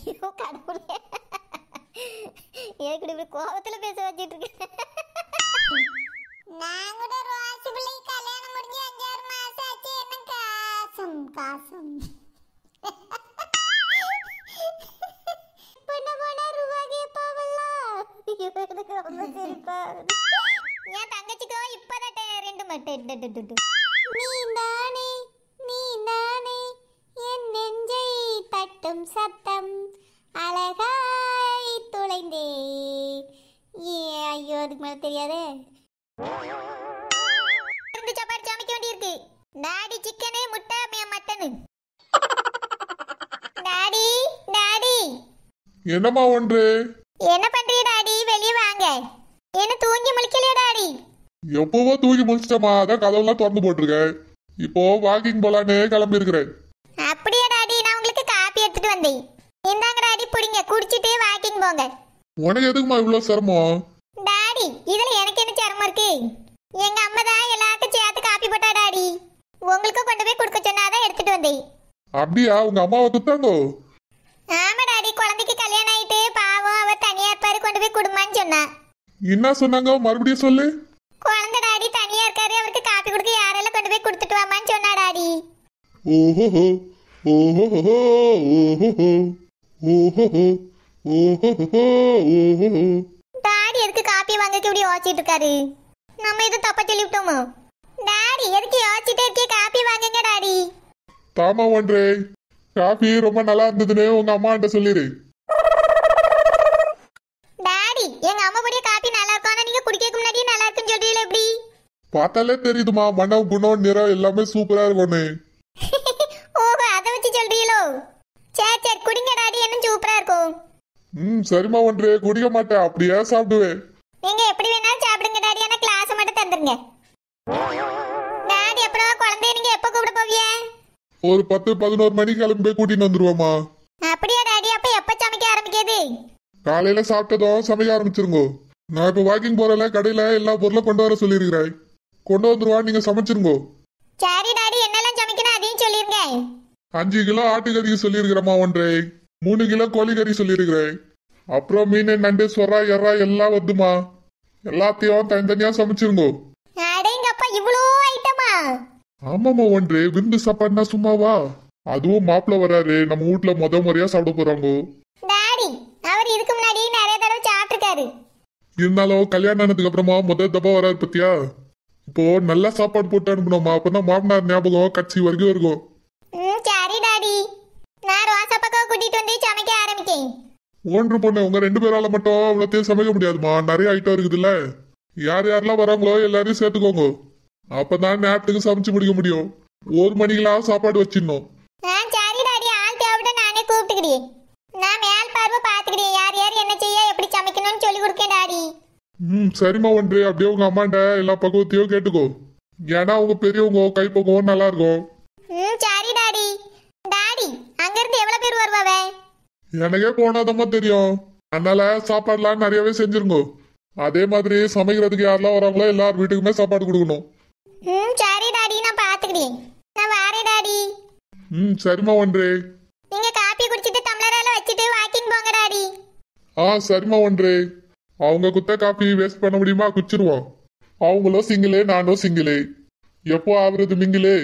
ஐயோ கடவுளே ஏற்கனவே இப்படி கோவத்துல பேச வச்சிட்டு இருக்கேன் நான் கூட ரோசி பிள்ளை கல்யாணம் முடிஞ்சு அஞ்சாறு மாசம் ஆச்சு என்ன காசம் காசம் பண்ண போனா ரூபா கேப்பாவல்ல ஐயோ எனக்கு ரொம்ப சிரிப்பா வருது. என் தங்கச்சிக்கோ இப்பதான் டே- ரெண்டு மட்டும் நீ நானே நீ நானே என் நெஞ்சை தட்டும் சத்தம் அழகாய் துளைந்தே ஏ ஐயோ அதுக்கு மேல தெரியாதே ரெண்டு சப்பாத்தி சமைக்க வேண்டியிருக்கு டாடி சிக்கனு முட்டை மே- மட்டனு டாடி டாடி என்னம்மா ஒன்று என்ன பண்றீ டாடி வெளியே வாங்க என்ன தூங்கி முழிக்கலையா டாடி எப்பவோ தூக்கி முடிச்சிட்டமா அதான் கதவெல்லாம் திறந்து போட்டிருக்கேன் இப்போ வாக்கிங் போலான்னு கிளம்பி இருக்கிறேன் அப்படியா டாடி நான் உங்களுக்கு காப்பி எடுத்துட்டு வந்தேன் இந்தாங்க டாடி புடிங்க குடிச்சிட்டு வாக்கிங் போங்க உனக்கு எதுக்குமா இவ்வளவு சிரமம் டாடி இதுல எனக்கு என்ன சிரமம் இருக்கு எங்க அம்மா தான் எல்லாருக்கும் சேர்த்து காப்பி போட்டா டாடி உங்களுக்கு கொண்டு போய் கொடுக்க சொன்னாதான் எடுத்துட்டு வந்தேன் அப்படியா உங்க அம்மாவை குத்தாங்கோ ஆமா டாடி குழந்தைக்கு கல்யாணம் ஆயிட்டு பாவம் அவர் தனியா இருப்பாரு கொண்டு போய் கொடுமான்னு சொன்னா என்ன சொன்னாங்க மறுபடியும் சொல்லு குழந்தை டாடி தனியா இருக்காரு அவருக்கு காப்பி கொடுக்க யாரெல்லாம் கொண்டு போய் கொடுத்துட்டு வாமான்னு சொன்னா டாடி ஓஹோ ஓஹோ ஓஹோ ஓஹோ ஓஹோ ஓஹோ டாடி எதுக்கு காப்பி வாங்கக்கு இப்படி யோசிச்சுட்டு இருக்காரு நம்ம எதுவும் தப்பா சொல்லிவிட்டோமோ டாடி எதுக்கு யோசிச்சுட்டே இருக்கே காப்பி வாங்குங்க டாடி தாமா ஒன்று காஃபி ரொம்ப நல்லா இருந்ததுன்னு உங்க அம்மாட்ட சொல்லிடு டாடி எங்க அம்மா போடிய காப்பி நல்லா இருக்கும் ஆனா நீங்க குடிக்க முன்னாடியே நல்லா இருக்குன்னு சொல்றீங்களா எப்படி பார்த்தாலே தெரியுதுமா மனம் குணம் நிறம் எல்லாமே சூப்பரா இருக்கும்னு ஓஹோ அதை வச்சு சொல்றீங்களோ சரி சரி குடிங்க டாடி என்ன சூப்பரா இருக்கும் ம் சரிம்மா ஒன்று குடிக்க மாட்டேன் அப்படியே சாப்பிடுவேன் நீங்க எப்படி வேணாலும் சாப்பிடுங்க டாடி ஆனா கிளாஸ் மட்டும் தந்துருங்க டாடி அப்புறம் குழந்தைய நீங்க எப்ப கூப்பிட போவிய ஒரு பத்து பதினோரு மணிக்கு கிளம்பி போய் கூட்டிட்டு வந்துருவோமா அப்படியா டாடி அப்ப எப்ப சமைக்க ஆரம்பிக்கிறது காலையில சாப்பிட்டதும் சமைக்க ஆரம்பிச்சிருங்கோ நான் இப்ப வாக்கிங் போறல கடையில எல்லா பொருளும் கொண்டு வர சொல்லியிருக்கிறேன் கொண்டு வந்துருவா நீங்க சமைச்சிருங்கோ சரி டாடி என்னெல்லாம் சமைக்கணும் அதையும் சொல்லிருங்க அஞ்சு கிலோ ஆட்டுக்கறி சொல்லியிருக்கிறேம்மா ஒன்றே மூணு கிலோ கோழிக்கறி சொல்லியிருக்கிறேன் அப்புறம் மீன் நண்டு சொரா எறா எல்லாம் வருதுமா எல்லாத்தையும் தனித்தனியா சமைச்சிருங்கோ அடேங்கப்பா இவ்வளோ ஐட்டமா ஆமாம்மா ஒன்று விருந்து சாப்பாடுனா சும்மாவா அதுவும் மாப்பிள்ள வராரு நம்ம வீட்ல முத முறையா சாப்பிட போறாங்க டாடி அவர் இதுக்கு முன்னாடி நிறைய தடவை சாப்பிட்டுருக்காரு இருந்தாலும் கல்யாணம் ஆனதுக்கு அப்புறமா முத தப்பா வராரு பத்தியா இப்போ நல்லா சாப்பாடு போட்டு அனுப்பணுமா அப்பதான் மாமனார் ஞாபகம் கட்சி வரைக்கும் இருக்கும் ம் சரி டாடி நான் ரோசா பக்கம் கூட்டிட்டு வந்து சமைக்க ஆரம்பிக்கேன் ஒன்று பொண்ணு உங்க ரெண்டு பேரால மட்டும் அவ்வளோத்தையும் சமைக்க முடியாதுமா நிறைய ஐட்டம் இருக்குதுல்ல யார் யாரெல்லாம் வராங்களோ எல்லாரையும் சேர்த்துக்கோங்க அப்பதான் நேரத்துக்கு சமைச்சு முடிக்க முடியும் ஒரு மணிக்கெல்லாம் சாப்பாடு வச்சிடணும் ஆ சரி டாடி ஆள் தேவைப்பட்ட நானே கூப்பிட்டுக்கிட்டேன் நான் மேல் பார்வை பார்த்துக்கிட்டேன் யார் யார் என்ன செய்ய எப்படி சமைக்கணும்னு சொல்லி கொடுக்கேன் டாடி ம் சரிம்மா ஒன்று அப்படியே உங்க அம்மாண்ட எல்லா பக்குவத்தையும் கேட்டுக்கோ ஏன்னா உங்க பெரியவங்க கைப்பக்குவம் நல்லா இருக்கும் ம் சரி டாடி டாடி அங்கிருந்து எவ்வளவு பேர் வருவாவே எனக்கே போனாதம்மா தெரியும் அதனால சாப்பாடுலாம் நிறையவே செஞ்சிருங்கோ அதே மாதிரி சமைக்கிறதுக்கு யாரெல்லாம் வராங்களோ எல்லார் வீட்டுக்குமே சாப்பாடு கொடுக்கணும் ம் சரி டாடி நான் பார்த்துக்கிட்டேன் நான் வாரேன் டாடி ம் சரிம்மா ஒன்று நீங்க காப்பி குடிச்சிட்டு டம்ளரால வச்சுட்டு வாக்கிங் போங்க டாடி ஆ சரிம்மா ஒன்று அவங்க குத்த காப்பி வேஸ்ட் பண்ண முடியுமா குச்சிருவோம் அவங்களும் சிங்கிளே நானும் சிங்கிளே எப்போ ஆகுறது மிங்கிலே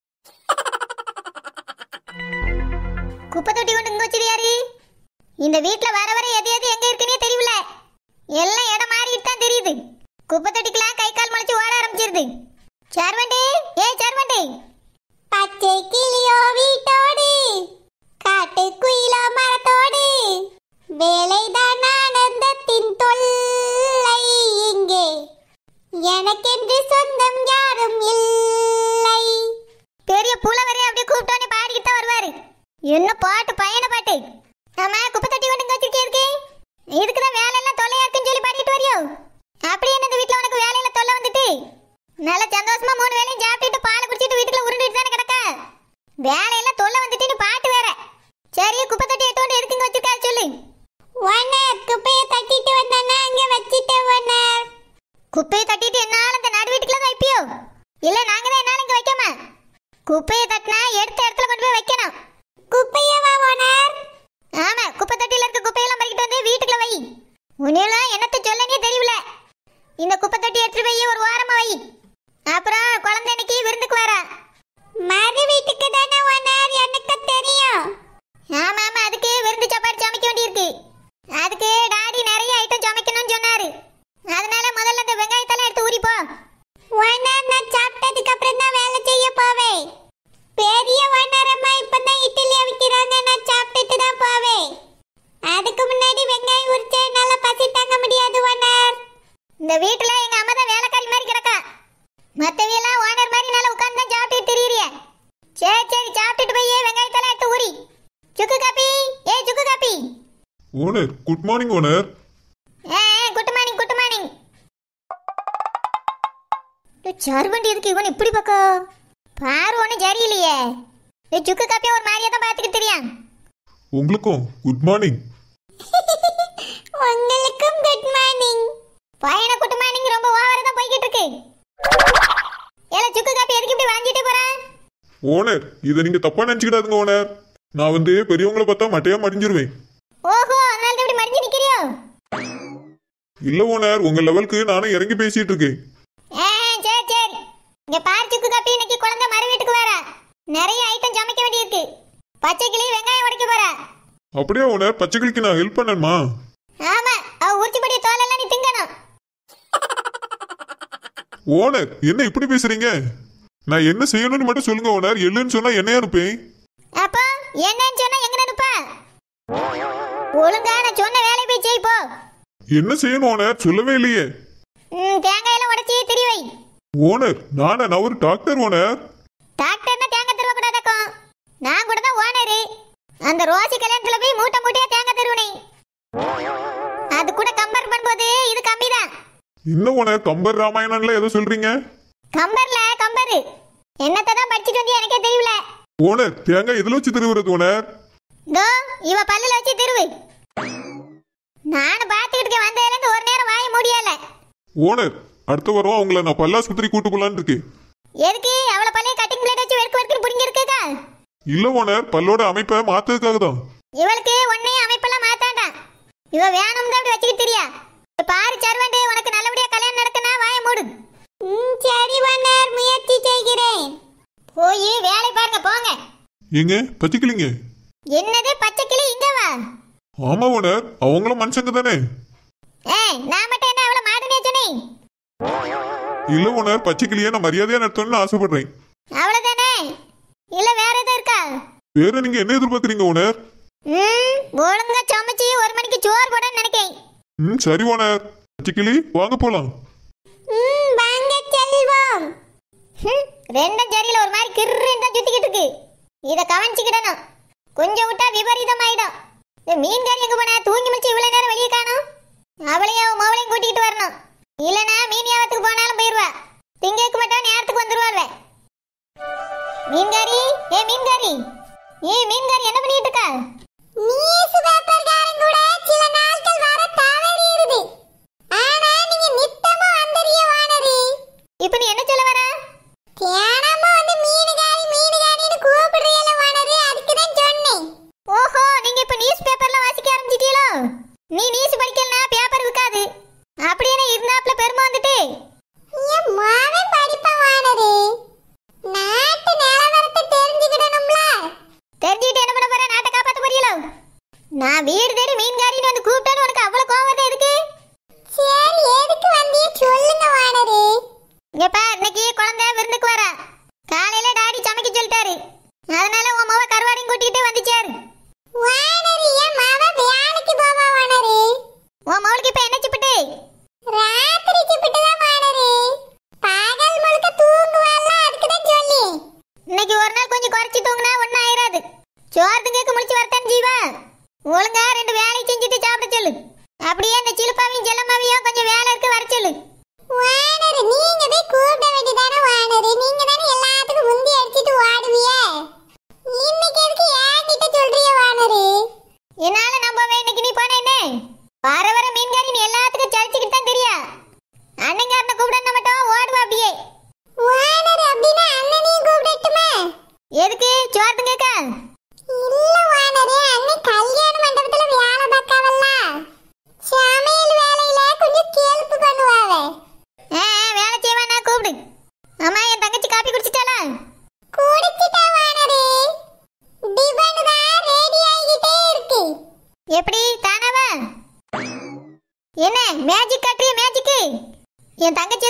குப்பை தொட்டி கொண்டு இங்க வச்சிருக்காரு இந்த வீட்ல வர வர எது எது எங்க இருக்குன்னே தெரியல எல்லாம் இடம் மாறிட்டு தான் தெரியுது குப்பை தொட்டிக்கெல்லாம் கை கால் முளைச்சு ஓட ஆரம்பிச்சிருது சர்வண்டி ஏ சர்வண்டி பச்சை கிளியோ வீட்டோடு காட்டு குயிலோ மரத்தோடு வேலைதான் ஆனந்தத்தின் தொல்லை இங்கே எனக்கென்று சொந்தம் யாரும் இல்லை பெரிய புலவரே அப்படியே கூப்பிட்டோன்னே பாடிக்கிட்டு தான் வருவாரு என்ன பாட்டு பயண பாட்டு ஆமா குப்பை தட்டி கொண்டு இங்க வச்சிருக்கே இதுக்கு தான் வேலை எல்லாம் தொல்லையா இருக்குன்னு சொல்லி பாடிட்டு வரியோ அப்படி என்ன இந்த வீட்ல உனக்கு வேலையில தொல்லை வந்துட்டு நல்ல சந்தோஷமா மூணு வேலையும் சாப்பிட்டுட்டு பாலை குடிச்சிட்டு வீட்டுக்குள்ள உருண்டுட்டு தானே கிடக்க வேலையெல்லாம் தொல்லை வந்துட்டு நீ பாட்டு வேற சரி குப்பை தட்டி எட்டு எதுக்கு இங்க வச்சிருக்காரு சொல்லு ஓனர் குப்பையை தட்டிட்டு வந்தானா அங்க வச்சிட்டேன் ஓனர் குப்பையை தட்டிட்டு என்னால அந்த நடு வீட்டுக்குள்ள தான் வைப்பியோ இல்ல நாங்க தான் என்னால இங்க வைக்காம குப்பையை தட்டினா எடுத்த இடத்துல கொண்டு போய் வைக்கணும் குப்பையவா ஓனர் ஆமா குப்பை அதுக்கு முன்னாடி வெங்காயம் உரிச்ச என்னால பசி தாங்க முடியாது ஓனர் இந்த வீட்டுல எங்க அம்மா தான் வேலைக்காரி மாதிரி கிடக்கா மத்தவியெல்லாம் ஓனர் மாதிரி நல்லா உட்கார்ந்து தான் சாப்பிட்டு திரியிறிய சரி சரி சாப்பிட்டுட்டு போய் வெங்காயத்தெல்லாம் எடுத்து ஊறி சுக்கு காப்பி ஏ சுக்கு காப்பி ஓனர் குட் மார்னிங் ஓனர் ஏ குட் மார்னிங் குட் மார்னிங் சர்வண்டி எதுக்கு இவன் இப்படி பக்கம் பாரு ஒன்றும் சரியில்லையே ஏ சுக்கு காப்பியை ஒரு மாதிரியா தான் பார்த்துக்கிட்டு தெரியும் உங்களுக்கும் குட் மார்னிங் உங்களுக்கும் குட் மார்னிங் பையனை குட் மார்னிங் ரொம்ப ஓவரா தான் போய்கிட்டு இருக்கு ஏல சுக்கு காப்பி எதுக்கு இப்படி வளைஞ்சிட்டு போற ஓனர் இதை நீங்க தப்பா நினைச்சுக்கிடாதுங்க ஓனர் நான் வந்து பெரியவங்கள பார்த்தா மட்டையா மடிஞ்சிருவேன் ஓஹோ அதனால தான் இப்படி மடிஞ்சு நிக்கிறியோ இல்ல ஓனர் உங்க லெவலுக்கு நானும் இறங்கி பேசிட்டு இருக்கேன் ஏ சரி சரி இங்க பாரு சுக்கு காப்பி இன்னைக்கு குழந்தை மறு வீட்டுக்கு வர நிறைய ஐட்டம் சமைக்க வேண்டியிருக்கு பச்சை கிளி வெங்காயம் உடைக்க போற அப்படியே ஓனர் பச்சைக்கிளிக்கு நான் ஹெல்ப் பண்ணணுமா ஆமா அவ உரிச்சுபடிய தோலெல்லாம் நீ திங்கணும் ஓனர் என்ன இப்படி பேசுறீங்க நான் என்ன செய்யணும்னு மட்டும் சொல்லுங்க ஓனர் இல்லைன்னு சொன்னா என்னையா அனுப்பேன் அப்போ என்னன்னு சொன்னா எங்க நினைப்பா ஒழுங்கா நான் சொன்ன வேலையை போய் செய் போ என்ன செய்யணும் ஓனர் சொல்லவே இல்லையே ம், தேங்காயெல்லாம் உடைச்சி திரி வை ஓனர் நானா நான் ஒரு டாக்டர் ஓனர் டாக்டர்னா தேங்காய் தருவ கூடாதாக்கும் நான் கூட தான் ஓனரு அந்த ரோசி கல்யாணத்துல போய் மூட்டை மூட்டையா தேங்காய் தருவனே அது கூட கம்பேர் பண்ணும்போது இது கம்மி தான் என்ன ஓனர் கம்பர் ராமாயணம்ல ஏதோ சொல்றீங்க கம்பர்ல கம்பரு என்னத்தை தான் படிச்சுட்டு வந்து எனக்கே தெரியல ஓனர் தேங்காய் எதுல வச்சு திருவுறது ஓனர் தோ இவ பல்லுல வச்சு திருவு நானும் பார்த்துக்கிட்டு வந்ததுல இருந்து ஒரு நேரம் வாய முடியல ஓனர் அடுத்த வாரம் அவங்கள நான் பல்லாஸ்பத்திரி கூட்டு போலான்னு இருக்கேன் எதுக்கு அவளை பள்ளிய கட்டிங் பிளேட் வச்சு வெறுக்கு வெறுக்கு புடிங்கி இருக்கா இல்ல ஓனர் பல்லோட அமைப்பை மாத்ததுக்காக தான் இவளுக்கு உன்னையும் அமைப்பெல்லாம் மாத்தாண்டா இவ வேணும் தான் அப்படி வச்சுக்கிட்டு தெரியா இப்ப பாரு சர்வண்டு உனக்கு நல்லபடியா கல்யாணம் நடக்குனா வாய மூடு சரி வண்ணர் முயற்சி செய்கிறேன் போய் வேலை பாருங்க போங்க ஏங்க பச்சைக்கிளிங்க என்னது பச்சை கிளி இங்க வா ஆமா ஓனர் அவங்களும் மனுஷங்க தானே ஏய் நான் மட்டும் என்ன அவளை மாடுனே சொன்னேன் இல்ல ஓனர் பச்சைக்கிளியை நான் மரியாதையா நடத்தணும்னு ஆசைப்படுறேன் அவ்வளவுதானே இல்ல வேற எதுவும் இருக்கா வேற நீங்க என்ன எதிர்பார்க்கறீங்க ஓனர் ம் ஒழுங்கா சமைச்சு ஒரு மணிக்கு சோறு போடன்னு நினைக்கேன் ம் சரி ஓனர் பச்சைக்கிளி வாங்க போலாம் ம் வாங்க செல்வோம் ஹம், ரெண்டும் சரியில்ல ஒரு மாதிரி கிருன்னு தான் சுத்திக்கிட்டு இருக்கு இத கவனிச்சுக்கிடணும் கொஞ்சம் விட்டா விபரீதம் ஆயிடும் இந்த மீன்காரி எங்க போனா தூங்கி முடிச்சு இவ்வளவு நேரம் வெளியே காணும் அவளையும் அவன் மவளையும் கூட்டிகிட்டு வரணும் இல்லனா மீன் யாவத்துக்கு போனாலும் போயிருவா திங்கக்கு மட்டும் நேரத்துக்கு வந்துருவாள்வே மீன்காரி ஏ மீன்காரி ஏ மீன்காரி என்ன பண்ணிட்டு இருக்கா நியூஸ் பேப்பர்காரன் கூட சில நாட்கள் வர தவறிடுது ஆனா நீங்க நித்தமா வந்தறிய வானரி இப்போ நீ என்ன சொல்ல வர தியானமா வந்து மீனுகாரி மீனுகாரின்னு கூப்பிடுறீல வானரி அதுக்கு தான் சொன்னேன் ஓஹோ நீங்க இப்ப நியூஸ் பேப்பர்ல வாசிக்க ஆரம்பிச்சிட்டீங்களோ நீ நியூஸ் படிக்கலனா பேப்பர் விக்காது அப்படியே இருந்தாப்ல பெருமை வந்துட்டு என் மாவன் படிப்பான் வானரி நாட்டு நிலவரத்தை தெரிஞ்சுக்கிடணும்ல தெரிஞ்சுக்கிட்டு என்ன பண்ண போற நாட்டை காப்பாத்த போறீங்களோ நான் வீடு தேடி மீன்காரின்னு வந்து கூப்பிட்டேன்னு உனக்கு அவ்வளவு கோவம் வருது எதுக்கு சரி எதுக்கு வந்திய சொல்லுங்க வானரே இங்க பார் இன்னைக்கு குழந்தை விருந்துக்கு வர காலையில டாடி சமைக்க சொல்லிட்டாரு அதனால உன் மாவ கருவாடையும் கூட்டிட்டு வந்துச்சாரு வானரி என் மாவ வேலைக்கு போவா வானரி உன் மவளுக்கு இப்ப என்ன சிப்பிட்டு ராத்திரி சிப்பிட்டு தான் வானரி பகல் முழுக்க தூங்குவாள்ல அதுக்கு தான் சொல்லி இன்னைக்கு ஒரு நாள் கொஞ்சம் குறைச்சி தூங்குனா ஒன்னும் ஆயிராது சோறு திங்கக்கு முடிச்சு வரத்தான் ஜீவா ஒழுங்கா ரெண்டு வேலையை செஞ்சுட்டு சாப்பிட சொல்லு அப்படியே இந்த சிலுப்பாவையும் ஜெல்லம்மாவையும் கொஞ்சம் வேலை இருக்கு வர சொல்லு வானரு நீங்க போய் கூப்பிட வேண்டியதானே வானரு நீங்க தானே எல்லாத்துக்கும் முந்தி அடிச்சிட்டு ஓடுவியே இன்னைக்கு எதுக்கு ஏன்கிட்ட சொல்றிய வானரு என்னால நம்பவே இன்னைக்கு நீ போன என்ன வர வர மீன்காரி நீ எல்லாத்துக்கும் சலிச்சுக்கிட்டு தான் தெரியா அண்ணங்காரனை கூப்பிட மட்டும் ஓடுவா அப்படியே வானரு அப்படின்னா அண்ணனையும் கூப்பிடட்டுமா எதுக்கு சோறு கேட்க இல்ல வானரு அண்ணன் கல்யாண மண்டபத்துல வேலை பார்க்காவல்ல சமையல் வேலையில கொஞ்சம் கேள்வி பண்ணுவாவே வேலை செய்வானா கூப்பிடு அம்மா என் தங்கச்சி காப்பி குடிச்சிட்டாளா குடிச்சிட்டா வானரு டிபன் தான் ரெடி ஆகிட்டே இருக்கு எப்படி தானவா என்ன மேஜிக் காட்டுறிய மேஜிக்கு என் தங்கச்சி